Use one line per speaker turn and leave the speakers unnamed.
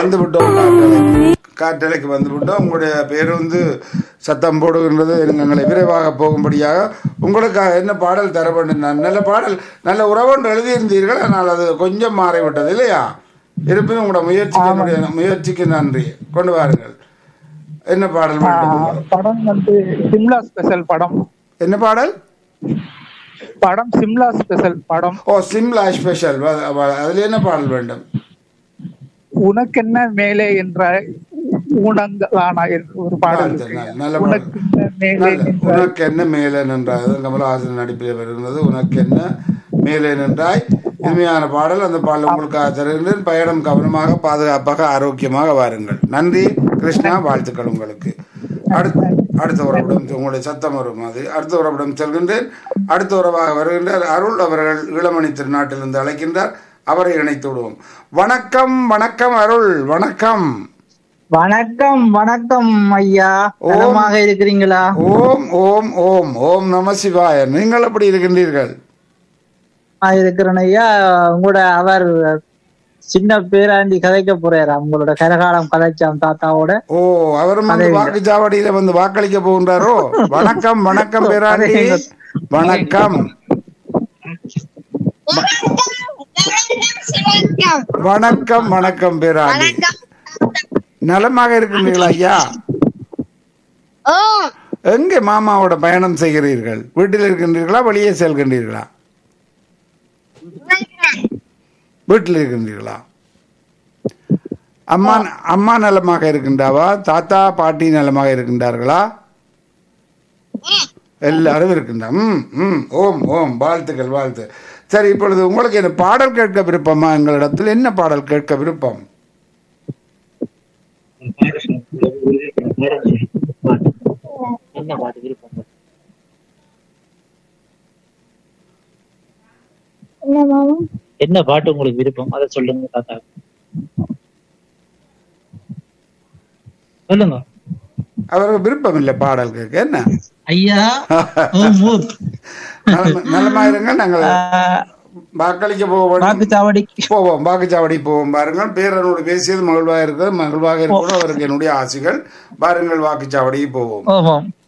வந்து விட்டோம் காற்றலைக்கு காற்றலைக்கு வந்து விட்டோம் உங்களுடைய பேர் வந்து சத்தம் போடுகின்றது எங்களை விரைவாக போகும்படியாக உங்களுக்கு என்ன பாடல் தர வேண்டும் நான் நல்ல பாடல் நல்ல உறவொன்று எழுதியிருந்தீர்கள் ஆனால் அது கொஞ்சம் மாறிவிட்டது இல்லையா இருப்பினும் உங்களோட முயற்சிக்கு என்னுடைய முயற்சிக்கு நன்றி கொண்டு வாருங்கள் என்ன பாடல் வேண்டும் உங்களுக்கு?
படம் வந்து சிம்லா ஸ்பெஷல் படம்
என்ன பாடல்
படம் சிம்லா ஸ்பெஷல் படம்
ஓ சிம்லா ஸ்பெஷல் அதுல என்ன பாடல் வேண்டும்
உனக்கென்ன மேலே என்ற ஊனங்களான என்று ஒரு பாடல்
வாழ்த்து,
இருக்கு.
நல்ல- நல்ல பாடல்.
உனக்கென்ன மேலே
நல்ல.
என்ற
உனக்கு என்ன மேலே நின்றாய் அது கமலஹாசன் நடிப்பில் வருகிறது உனக்கு என்ன மேலே நின்றாய் இனிமையான பாடல் அந்த பாடல் உங்களுக்காக தருகின்றேன் பயணம் கவனமாக பாதுகாப்பாக ஆரோக்கியமாக வாருங்கள் நன்றி கிருஷ்ணா வாழ்த்துக்கள் உங்களுக்கு அடுத்த அடுத்த உறவிடம் உங்களுடைய சத்தம் வரும் அது அடுத்த உறவிடம் செல்கின்றேன் அடுத்த உறவாக வருகின்றார் அருள் அவர்கள் இளமணி திருநாட்டிலிருந்து அழைக்கின்றார் அவரை இணைத்து விடுவோம் வணக்கம் வணக்கம் அருள் வணக்கம்
வணக்கம் வணக்கம் ஐயா
ஓம்.
நலமாக இருக்கிறீங்களா
ஓம் ஓம் ஓம் ஓம் நம சிவாய நீங்கள் எப்படி இருக்கின்றீர்கள்
நான் இருக்கிறேன் ஐயா உங்களோட அவர் சின்ன பேராண்டி கதைக்க போறாரு உங்களோட கரகாலம் கதைச்சாம் தாத்தாவோட
ஓ அவரும் வந்து வாக்குச்சாவடியில வந்து வாக்களிக்க போகின்றாரோ வணக்கம் வணக்கம் பேராண்டி வணக்கம் வணக்கம் வணக்கம் பேராண்டி நலமாக இருக்கின்றீர்களா ஐயா
ஓ
எங்கே மாமாவோட பயணம் செய்கிறீர்கள் வீட்டில் இருக்கின்றீர்களா வெளியே செல்கின்றீர்களா வீட்டில் இருக்கின்றீர்களா அம்மா அம்மா நலமாக இருக்கின்றாவா தாத்தா பாட்டி நலமாக இருக்கின்றார்களா எல்லாரும் இருக்கின்றா ம் ம் ஓம் ஓம் வாழ்த்துக்கள் வாழ்த்து சரி இப்பொழுது உங்களுக்கு என்ன பாடல் கேட்க விருப்பமா எங்களிடத்தில் என்ன பாடல் கேட்க விருப்பம்
என்ன பாட்டு விருப்பம்
என்ன மாமா
என்ன பாட்டு உங்களுக்கு விருப்பம் அதை சொல்லுங்க தாத்தா சொல்லுங்க
அவருக்கு விருப்பம் இல்லை பாடல் கேட்க என்ன
ஐயா
நலமா- நலமா இருங்க நாங்கள் வாக்களிக்க போக வேண்டும்
வாக்குச்சாவடிக்கு
போவோம் வாக்குச்சாவடி போவோம் பாருங்கள் பேரனோடு பேசியது மகிழ்வாக இருக்கிறது மகிழ்வாக இருக்கணும் அவருக்கு என்னுடைய ஆசைகள் பாருங்கள் வாக்குச்சாவடிக்கு போவோம்
ஓஹோம்